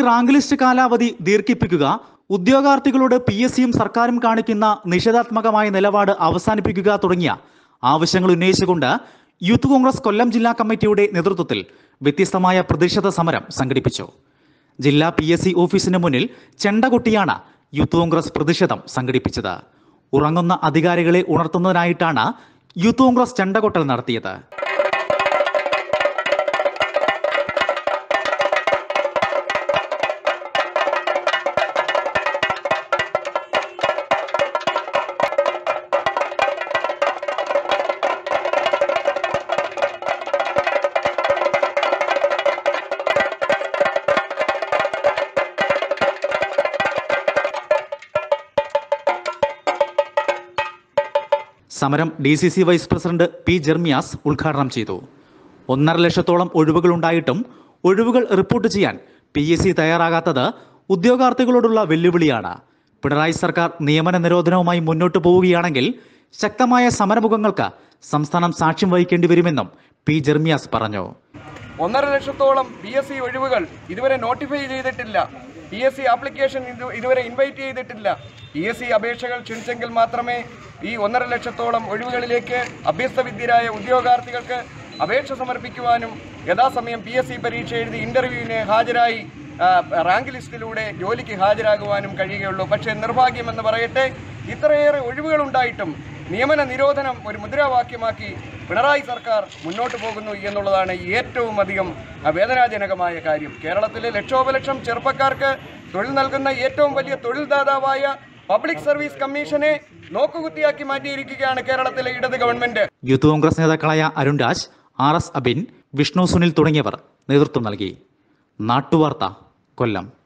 rank list കാലാവധി ദീർഘിപ്പിക്കുക ഉദ്യോഗാർത്ഥികളോട് P S സിയും സർക്കാരും കാണിക്കുന്ന നിഷേധാത്മകമായ നിലപാട് അവസാനിപ്പിക്കുക തുടങ്ങിയ ആവശ്യങ്ങൾ ഉന്നയിച്ചുകൊണ്ട് യൂത്ത് കോൺഗ്രസ് കൊല്ലം ജില്ലാ കമ്മിറ്റിയുടെ നേതൃത്വത്തിൽ വ്യത്യസ്തമായ പ്രതിഷേധ സമരം സംഘടിപ്പിച്ചു ജില്ലാ പി എസ് സി ഓഫീസിന് മുന്നിൽ ചെണ്ട കൊട്ടിയാണ് യൂത്ത് കോൺഗ്രസ് പ്രതിഷേധം സംഘടിപ്പിച്ചത് ഉറങ്ങുന്ന അധികാരികളെ ഉണർത്തുന്നതിനായിട്ടാണ് യൂത്ത് കോൺഗ്രസ് ചെണ്ടകൊട്ടൽ നടത്തിയത് സമരം D C C vice president P Jermias ഉദ്ഘാടനം ചെയ്തു ഒന്നര ലക്ഷത്തോളം ഒഴിവുകൾ ഉണ്ടായിട്ടും ഒഴിവുകൾ റിപ്പോർട്ട് ചെയ്യാൻ പി എസ് സി തയ്യാറാകാത്തത് ഉദ്യോഗാർത്ഥികളോടുള്ള വെല്ലുവിളിയാണ് പിണറായി സർക്കാർ നിയമന നിരോധനവുമായി മുന്നോട്ട് പോവുകയാണെങ്കിൽ ശക്തമായ സമരമുഖങ്ങൾക്ക് സംസ്ഥാനം സാക്ഷ്യം വഹിക്കേണ്ടി വരുമെന്നും പി ജെർമിയാസ് പറഞ്ഞു ഒന്നര ലക്ഷത്തോളം പി എസ് സി ഒഴിവുകൾ ഇതുവരെ നോട്ടിഫൈ ചെയ്തിട്ടില്ല പി എസ് സി ആപ്ലിക്കേഷൻ ഇത് ഇതുവരെ ഇൻവൈറ്റ് ചെയ്തിട്ടില്ല പി എസ് സി അപേക്ഷകൾ ക്ഷണിച്ചെങ്കിൽ മാത്രമേ ഈ ഒന്നര ലക്ഷത്തോളം ഒഴിവുകളിലേക്ക് അഭ്യസ്തവിദ്യരായ ഉദ്യോഗാർത്ഥികൾക്ക് അപേക്ഷ സമർപ്പിക്കുവാനും യഥാസമയം പി എസ് സി പരീക്ഷ എഴുതി ഇന്റർവ്യൂവിന് ഹാജരായി ആ, റാങ്ക് ലിസ്റ്റിലൂടെ ജോലിക്ക് ഹാജരാകുവാനും കഴിയുകയുള്ളൂ പക്ഷേ നിർഭാഗ്യമെന്ന് പറയട്ടെ ഇത്രയേറെ ഒഴിവുകളുണ്ടായിട്ടും നിയമന നിരോധനം ഒരു മുദ്രാവാക്യമാക്കി പിണറായി സർക്കാർ മുന്നോട്ട് പോകുന്നു എന്നുള്ളതാണ് ഏറ്റവും അധികം ആ, വേദനാജനകമായ കാര്യം കേരളത്തിലെ ലക്ഷോപലക്ഷം ചെറുപ്പക്കാർക്ക് തൊഴിൽ നൽകുന്ന ഏറ്റവും വലിയ തൊഴിൽ ദാതാവായ പബ്ലിക് സർവീസ് കമ്മീഷനെ നോക്കുകുത്തിയാക്കി മാറ്റിയിരിക്കുകയാണ് കേരളത്തിലെ ഇടത് ഗവൺമെന്റ് യൂത്ത് കോൺഗ്രസ് നേതാക്കളായ അരുൺ രാജ് ആർ എസ് അബിൻ വിഷ്ണു സുനിൽ തുടങ്ങിയവർ നേതൃത്വം നൽകി നാട്ടുവാർത്ത കൊല്ലം